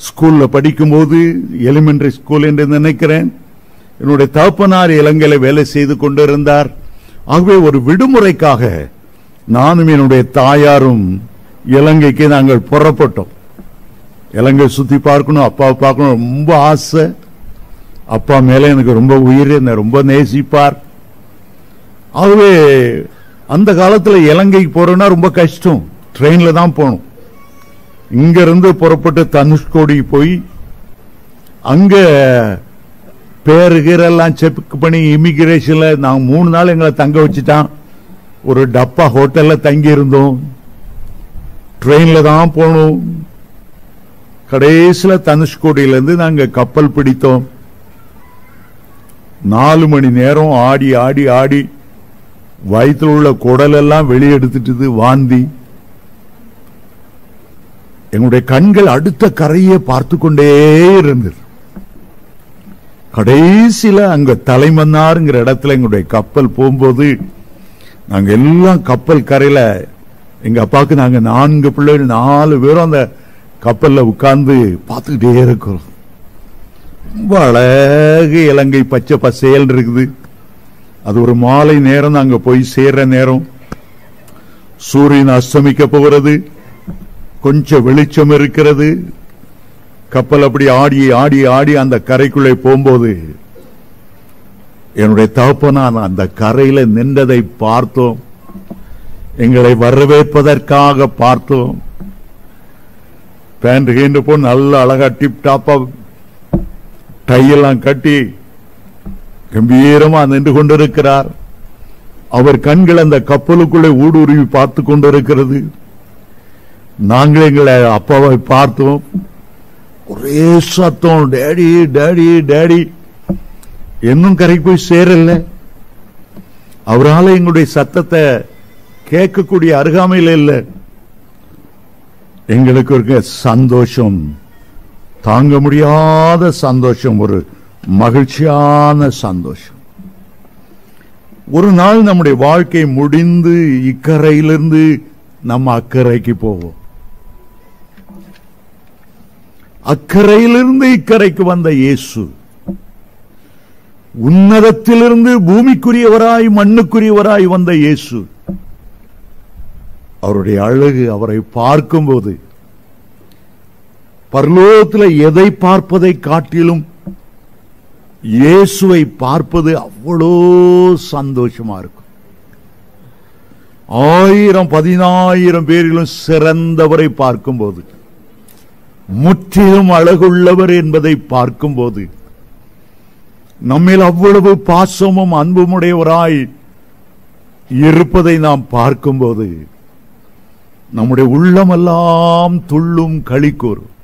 ஸ்கூல்ல படிக்கும்போது elementary school என்று நினைக்கிறேன் என்னுடைய தகப்பனார் இலங்கையில வேலை செய்து கொண்டிருந்தார் ஆகவே ஒரு விடுமுறைக்காக நானும் என்னுடைய தாயாரும் இலங்கைக்கு நாங்கள் புறப்பட்டோம் இலங்கை சுத்தி பார்க்கணும் அப்பாவை பார்க்கணும் ரொம்ப ஆசை அப்பா மேல எனக்கு ரொம்ப உயிர் என்னை ரொம்ப நேசிப்பார் ஆகவே அந்த காலத்துல இலங்கைக்கு போறோம்னா ரொம்ப கஷ்டம் ட்ரெயின்ல தான் போகணும் இங்க இருந்து புறப்பட்டு தனுஷ்கோடி போய் அங்க பேரு கீரெல்லாம் செக் பண்ணி இமிகிரேஷன்ல நான் மூணு நாள் எங்களை தங்க வச்சுட்டான் ஒரு டப்பா ஹோட்டல்ல தங்கி இருந்தோம் ட்ரெயின்ல தான் போனோம் கடைசியில தனுஷ்கோடியில இருந்து நாங்க கப்பல் பிடித்தோம் நாலு மணி நேரம் ஆடி ஆடி ஆடி வயிற்றுல உள்ள குடல் எல்லாம் வெளியெடுத்துட்டு வாந்தி எங்களுடைய கண்கள் அடுத்த கரையை பார்த்து கொண்டே இருந்தது கடைசியில அங்க தலைமன்னாருங்கிற இடத்துல எங்களுடைய கப்பல் போகும்போது நாங்க எல்லாம் கப்பல் கரையில எங்க அப்பாவுக்கு நாங்க நான்கு பிள்ளைகள் நாலு பேரும் அந்த கப்பல்ல உட்கார்ந்து பார்த்துக்கிட்டே இருக்கிறோம் ரொம்ப அழகு இலங்கை பச்சை பசேல் இருக்குது அது ஒரு மாலை நேரம் நாங்க போய் சேர்ற நேரம் சூரியன் அஸ்தமிக்க போகிறது கொஞ்சம் வெளிச்சம் இருக்கிறது கப்பல் அப்படி ஆடி ஆடி ஆடி அந்த கரைக்குள்ளே போகும்போது என்னுடைய தகப்பனான் அந்த கரையில நின்றதை பார்த்தோம் எங்களை வரவேற்பதற்காக பார்த்தோம் பேண்ட் கீண்டு போ நல்ல அழகா டிப் டாப்பா டையெல்லாம் கட்டி கம்பீரமா நின்று கொண்டிருக்கிறார் அவர் கண்கள் அந்த கப்பலுக்குள்ளே ஊடுருவி பார்த்து கொண்டிருக்கிறது நாங்கள் எங்களை அப்பாவை பார்த்தோம் ஒரே சத்தம் டேடி டேடி டேடி இன்னும் கரைக்கு போய் சேரல அவரால் எங்களுடைய சத்தத்தை கேட்கக்கூடிய அருகாமையில் இல்லை எங்களுக்கு இருக்க சந்தோஷம் தாங்க முடியாத சந்தோஷம் ஒரு மகிழ்ச்சியான சந்தோஷம் ஒரு நாள் நம்முடைய வாழ்க்கை முடிந்து இக்கரையிலிருந்து நம்ம அக்கறைக்கு போவோம் அக்கறையிலிருந்து இக்கரைக்கு வந்த இயேசு உன்னதத்திலிருந்து பூமிக்குரியவராய் மண்ணுக்குரியவராய் வந்த இயேசு அவருடைய அழகு அவரை பார்க்கும்போது பரலோகத்தில் எதை பார்ப்பதை காட்டிலும் இயேசுவை பார்ப்பது அவ்வளோ சந்தோஷமா இருக்கும் ஆயிரம் பதினாயிரம் பேரிலும் சிறந்தவரை பார்க்கும்போது முற்றிலும் அழகுள்ளவர் என்பதை பார்க்கும்போது நம்மில் அவ்வளவு பாசமும் அன்புமுடையவராய் இருப்பதை நாம் பார்க்கும்போது நம்முடைய உள்ளமெல்லாம் துள்ளும் களி கூறும்